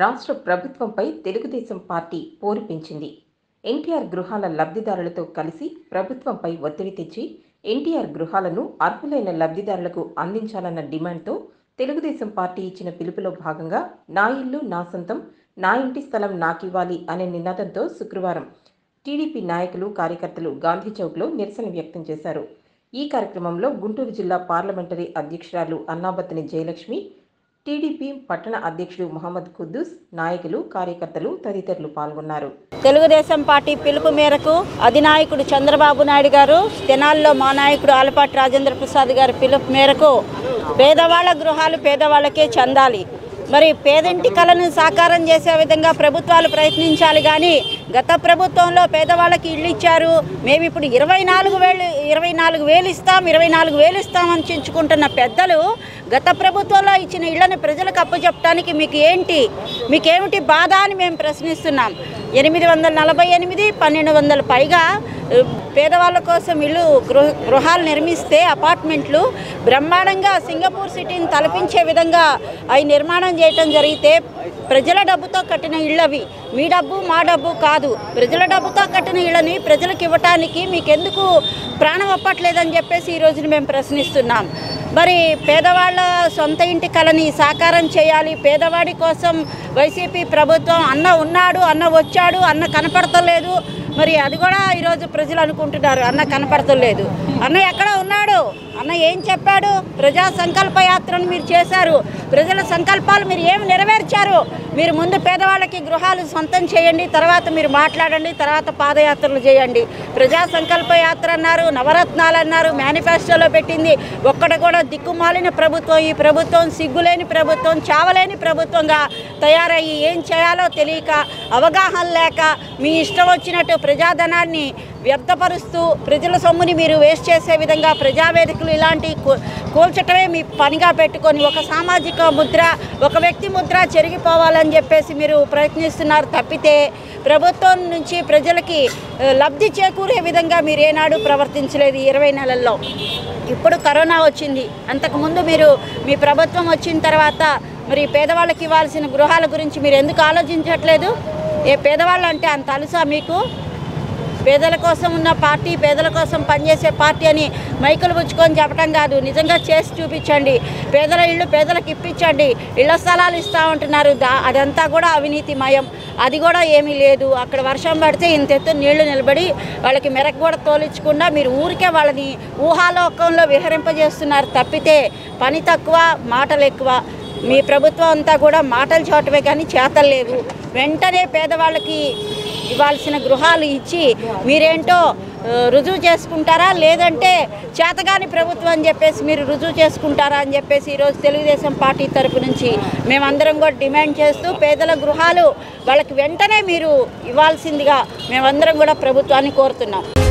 రాష్ట్ర ప్రభుత్వంపై తెలుగుదేశం పార్టీ పోరు పెంచింది ఎన్టీఆర్ గృహాల లబ్ధిదారులతో కలిసి ప్రభుత్వంపై ఒత్తిడి తెచ్చి ఎన్టీఆర్ గృహాలను అర్హులైన లబ్ధిదారులకు అందించాలన్న డిమాండ్తో తెలుగుదేశం పార్టీ ఇచ్చిన పిలుపులో భాగంగా నా ఇల్లు నా సొంతం నా ఇంటి స్థలం నాకివ్వాలి అనే నినాదంతో శుక్రవారం టీడీపీ నాయకులు కార్యకర్తలు గాంధీ చౌక్లో నిరసన వ్యక్తం చేశారు ఈ కార్యక్రమంలో గుంటూరు జిల్లా పార్లమెంటరీ అధ్యక్షురాలు అన్నాబత్తిని జయలక్ష్మి టీడీపీ పట్టణ అధ్యక్షుడు మహమ్మద్ కుద్దూస్ నాయకులు కార్యకర్తలు తదితరులు పాల్గొన్నారు తెలుగుదేశం పార్టీ పిలుపు మేరకు అధినాయకుడు చంద్రబాబు నాయుడు గారు తెనాలిలో మా నాయకుడు ఆలపాటి రాజేంద్ర ప్రసాద్ గారి పిలుపు మేరకు పేదవాళ్ళ గృహాలు పేదవాళ్ళకే చెందాలి మరి పేదింటి కళను సాకారం చేసే విధంగా ప్రభుత్వాలు ప్రయత్నించాలి కానీ గత ప్రభుత్వంలో పేదవాళ్ళకి ఇల్లు ఇచ్చారు మేము ఇప్పుడు ఇరవై నాలుగు వేలు ఇరవై నాలుగు వేలు ఇస్తాం ఇరవై నాలుగు వేలు ఇస్తామని చించుకుంటున్న పెద్దలు గత ప్రభుత్వంలో ఇచ్చిన ఇళ్లను ప్రజలకు అప్పచెప్పడానికి మీకు ఏంటి మీకేమిటి బాధ అని మేము ప్రశ్నిస్తున్నాం ఎనిమిది వందల నలభై ఎనిమిది పన్నెండు వందల పైగా ఉ, పేదవాళ్ళ కోసం ఇల్లు గృహ గృహాలు నిర్మిస్తే అపార్ట్మెంట్లు బ్రహ్మాండంగా సింగపూర్ సిటీని తలపించే విధంగా అవి నిర్మాణం చేయటం జరిగితే ప్రజల డబ్బుతో కట్టిన ఇళ్ళవి మీ డబ్బు మా డబ్బు కాదు ప్రజల డబ్బుతో కట్టిన ఇళ్ళని ప్రజలకు ఇవ్వటానికి మీకెందుకు ప్రాణం అప్పట్లేదని చెప్పేసి ఈ రోజున మేము ప్రశ్నిస్తున్నాం మరి పేదవాళ్ళ సొంత ఇంటి కళని సాకారం చేయాలి పేదవాడి కోసం వైసీపీ ప్రభుత్వం అన్న ఉన్నాడు అన్న వచ్చాడు అన్న కనపడతలేదు మరి అది కూడా ఈరోజు ప్రజలు అనుకుంటున్నారు అన్న కనపడతలేదు అన్న ఎక్కడ ఉన్నాడు అన్న ఏం చెప్పాడు ప్రజా సంకల్ప యాత్రను మీరు చేశారు ప్రజల సంకల్పాలు మీరు ఏమి నెరవేర్చారు మీరు ముందు పేదవాళ్ళకి గృహాలు సొంతం చేయండి తర్వాత మీరు మాట్లాడండి తర్వాత పాదయాత్రలు చేయండి ప్రజా సంకల్ప యాత్ర అన్నారు నవరత్నాలు అన్నారు మేనిఫెస్టోలో పెట్టింది ఒక్కటి కూడా దిక్కుమాలిన ప్రభుత్వం ఈ ప్రభుత్వం సిగ్గులేని ప్రభుత్వం చావలేని ప్రభుత్వంగా తయారయ్యి ఏం చేయాలో తెలియక అవగాహన లేక మీ ఇష్టం వచ్చినట్టు ప్రజాధనాన్ని వ్యర్థపరుస్తూ ప్రజల సొమ్ముని మీరు వేస్ట్ చేసే విధంగా ప్రజావేదికలు ఇలాంటి కూ- కూల్చటమే మీ పనిగా పెట్టుకొని ఒక సామాజిక ముద్ర ఒక వ్యక్తి ముద్ర చెరిగిపోవాలని చెప్పేసి మీరు ప్రయత్నిస్తున్నారు తప్పితే ప్రభుత్వం నుంచి ప్రజలకి ఆ, లబ్ధి చేకూరే విధంగా మీరు ఏనాడు ప్రవర్తించలేదు ఈ ఇరవై నెలల్లో ఇప్పుడు కరోనా వచ్చింది అంతకుముందు మీరు మీ ప్రభుత్వం వచ్చిన తర్వాత మరి పేదవాళ్ళకి ఇవ్వాల్సిన గృహాల గురించి మీరు ఎందుకు ఆలోచించట్లేదు ఏ పేదవాళ్ళు అంటే అంత అలుసా మీకు పేదల కోసం ఉన్న పార్టీ పేదల కోసం పనిచేసే పార్టీ అని మైకులు పుచ్చుకొని చెప్పడం కాదు నిజంగా చేసి చూపించండి పేదల ఇళ్ళు పేదలకు ఇప్పించండి ఇళ్ల స్థలాలు ఇస్తా ఉంటున్నారు దా అదంతా కూడా అవినీతిమయం అది కూడా ఏమీ లేదు అక్కడ వర్షం పడితే ఇంత ఎత్తు నీళ్లు నిలబడి వాళ్ళకి మెరకు కూడా తోలించకుండా మీరు ఊరికే వాళ్ళని ఊహాలోకంలో విహరింపజేస్తున్నారు తప్పితే పని తక్కువ మాటలు ఎక్కువ మీ ప్రభుత్వం అంతా కూడా మాటలు చూడటమే కానీ చేతలు లేవు వెంటనే పేదవాళ్ళకి ఇవ్వాల్సిన గృహాలు ఇచ్చి మీరేంటో ఆ, రుజువు చేసుకుంటారా లేదంటే చేతగాని ప్రభుత్వం అని చెప్పేసి మీరు రుజువు చేసుకుంటారా అని చెప్పేసి ఈరోజు తెలుగుదేశం పార్టీ తరపు నుంచి మేమందరం కూడా డిమాండ్ చేస్తూ పేదల గృహాలు వాళ్ళకి వెంటనే మీరు ఇవ్వాల్సిందిగా మేమందరం కూడా ప్రభుత్వాన్ని కోరుతున్నాం